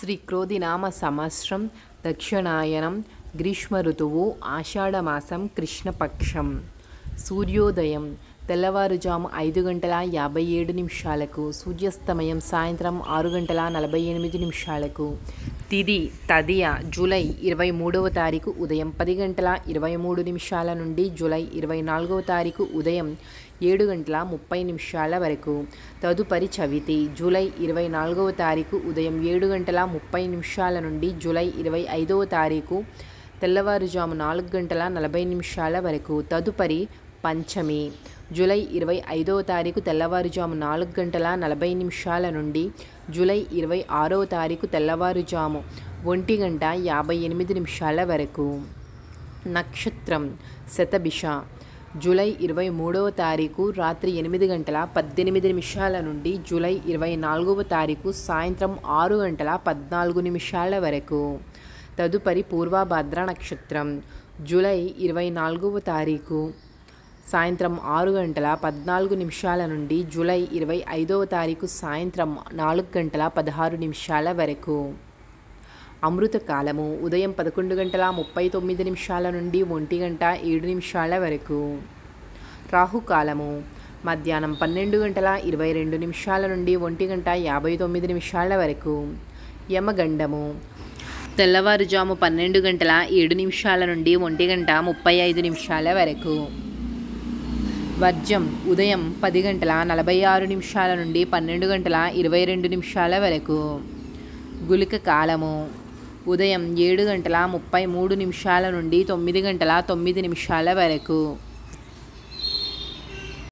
శ్రీ క్రోధినామ సంవత్సరం దక్షిణాయనం గ్రీష్మ ఋతువు ఆషాఢమాసం కృష్ణపక్షం సూర్యోదయం తెల్లవారుజాము ఐదు గంటల యాభై ఏడు నిమిషాలకు సూర్యాస్తమయం సాయంత్రం ఆరు గంటల నలభై ఎనిమిది నిమిషాలకు తిది తదియ జూలై ఇరవై మూడవ తారీఖు ఉదయం పది గంటల ఇరవై మూడు నిమిషాల నుండి జూలై ఇరవై నాలుగవ తారీఖు ఉదయం ఏడు గంటల ముప్పై నిమిషాల వరకు తదుపరి చవితి జూలై ఇరవై నాలుగవ తారీఖు ఉదయం ఏడు గంటల ముప్పై నిమిషాల నుండి జూలై ఇరవై ఐదవ తారీఖు తెల్లవారుజాము నాలుగు గంటల నలభై నిమిషాల వరకు తదుపరి పంచమి జూలై ఇరవై ఐదవ తారీఖు తెల్లవారుజాము నాలుగు గంటల నలభై నిమిషాల నుండి జూలై ఇరవై ఆరవ తారీఖు తెల్లవారుజాము ఒంటి గంట యాభై ఎనిమిది నిమిషాల వరకు నక్షత్రం శతభిష జూలై ఇరవై మూడవ తారీఖు రాత్రి ఎనిమిది గంటల పద్దెనిమిది నిమిషాల నుండి జూలై ఇరవై నాలుగవ తారీఖు సాయంత్రం ఆరు గంటల పద్నాలుగు నిమిషాల వరకు తదుపరి పూర్వభద్ర నక్షత్రం జూలై ఇరవై నాలుగవ తారీఖు సాయంత్రం ఆరు గంటల పద్నాలుగు నిమిషాల నుండి జూలై ఇరవై ఐదవ తారీఖు సాయంత్రం నాలుగు గంటల పదహారు నిమిషాల వరకు అమృత కాలము ఉదయం పదకొండు గంటల ముప్పై తొమ్మిది నిమిషాల నుండి ఒంటి గంట ఏడు నిమిషాల వరకు రాహుకాలము మధ్యాహ్నం పన్నెండు గంటల ఇరవై రెండు నిమిషాల నుండి ఒంటి గంట యాభై తొమ్మిది నిమిషాల వరకు యమగండము తెల్లవారుజాము పన్నెండు గంటల ఏడు నిమిషాల నుండి ఒంటి గంట ముప్పై ఐదు నిమిషాల వరకు వర్జం ఉదయం పది గంటల నలభై ఆరు నిమిషాల నుండి పన్నెండు గంటల ఇరవై రెండు నిమిషాల వరకు గులిక కాలము ఉదయం ఏడు గంటల ముప్పై మూడు నిమిషాల నుండి తొమ్మిది గంటల తొమ్మిది నిమిషాల వరకు